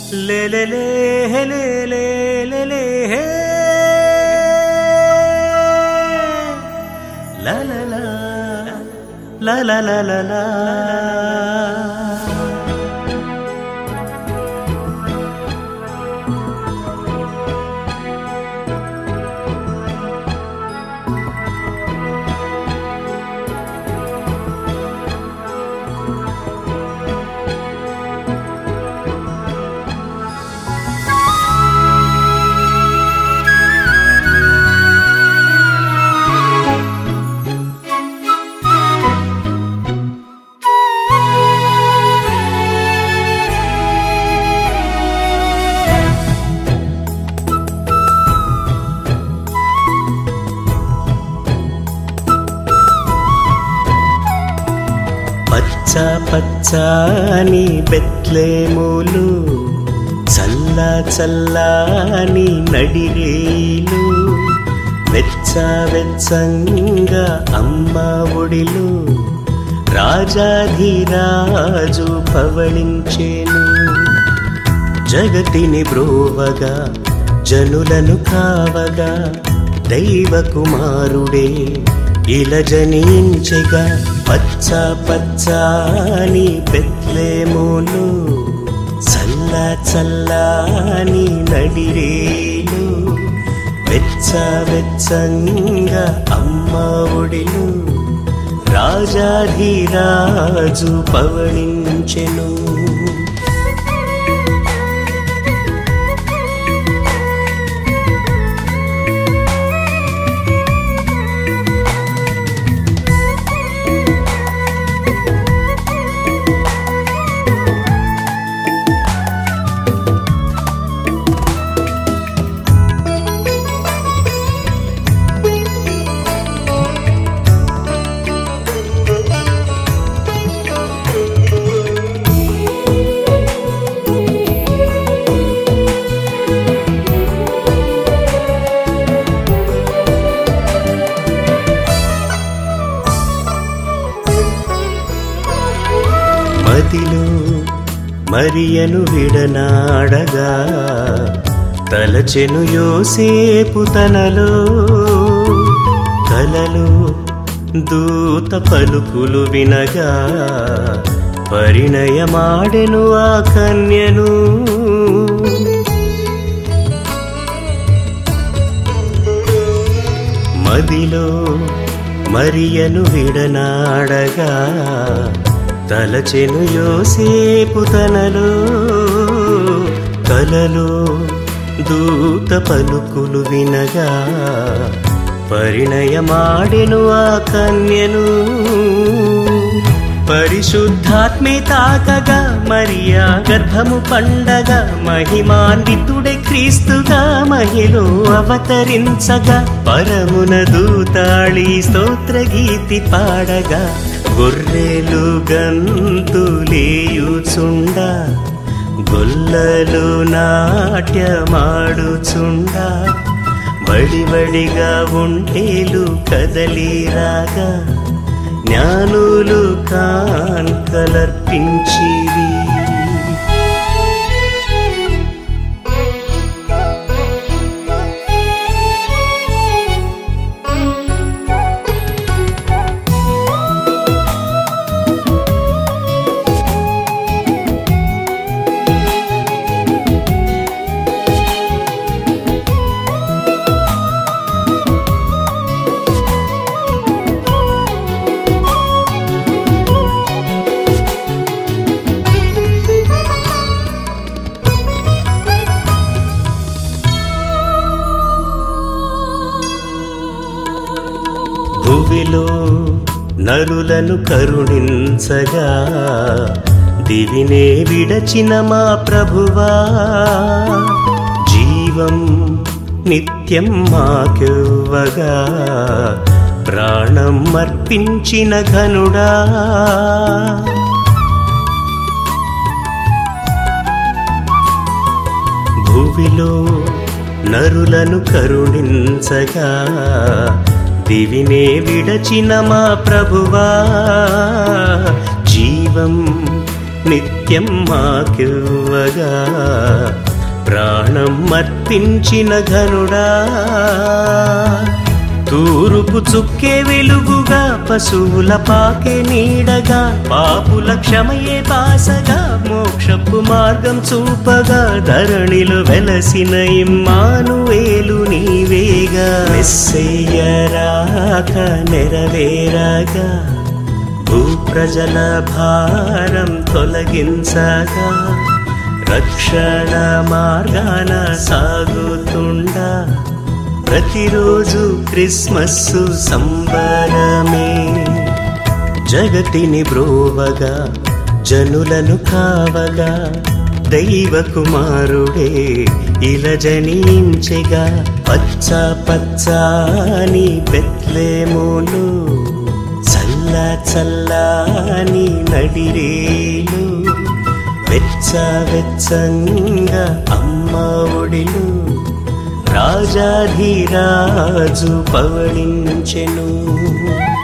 లే లే లే హే లే లే లే లే హే లా లా లా లా లా లా లా లా పచ్చ పచ్చాని బెత్లేములు చల్ల చల్లాని నడిరేలు వెచ్చ వెచ్చంగా అమ్మ ఒడిలు రాజాధిరాజు పవళించేను జగతిని బ్రోవగా జనులను కావగా దైవ కుమారుడే ఇలా జనించగా పచ్చ పచ్చాని బెత్లేములు చల్ల చల్లాని నడిరేలు వెచ్చ వెచ్చంగా అమ్మ ఒడిలు రాజాధిరాజు పవళించెను మదిలో మరియను విడనాడగా తలచెను యోసేపు తనలో కలలో దూత పలుకులు వినగా పరిణయమాడెను ఆ కన్యను మదిలో మరియను విడనాడగా తలచెను యోసేపు తనలో కలలో దూత పలుకులు వినగా పరిణయమాడెను ఆ కన్యను పరిశుద్ధాత్మే తాకగా మరియా గర్భము పండగ మహిమాన్వితుడే క్రీస్తుగా మహిలో అవతరించగా పరమున దూతాళి స్తోత్ర గీతి పాడగా గొర్రెలు గంతులేయుచుండ గొల్లలు నాట్యమాడుచుండ వడివడిగా ఒంటేలు కదలిరాగా జ్ఞానులు కాన్కలర్పించిరి భువిలో నరులను కరుణించగా దివినే విడచిన మా ప్రభువా జీవం నిత్యం మాకివ్వగా ప్రాణం అర్పించిన ఘనుడా భువిలో నరులను కరుణించగా దివినే విడచిన మా ప్రభువా జీవం నిత్యం మాకివ్వగా ప్రాణం మర్పించిన ఘనుడా తూరుపు చుక్కే వెలుగుగా పశువుల పాకే నీడగా పాపుల క్షమయే పాసగా మోక్షపు మార్గం చూపగా ధరణిలో వెలసిన ఇమ్మానువేలు నీవేగా మెస్సయ్య రాక నెరవేరగా భూప్రజల భారం తొలగించగా రక్షణ మార్గాన సాగుతుండా ప్రతిరోజు క్రిస్మస్ సంబరమే జగతిని బ్రోవగా జనులను కావగా దైవ కుమారుడే ఇలా జనించెగా పచ్చ పచ్చాని బెత్లేములు చల్ల చల్లాని నడిరేలు వెచ్చ వెచ్చంగా అమ్మ ఒడిలు రాజాధిరాజు పవళించెను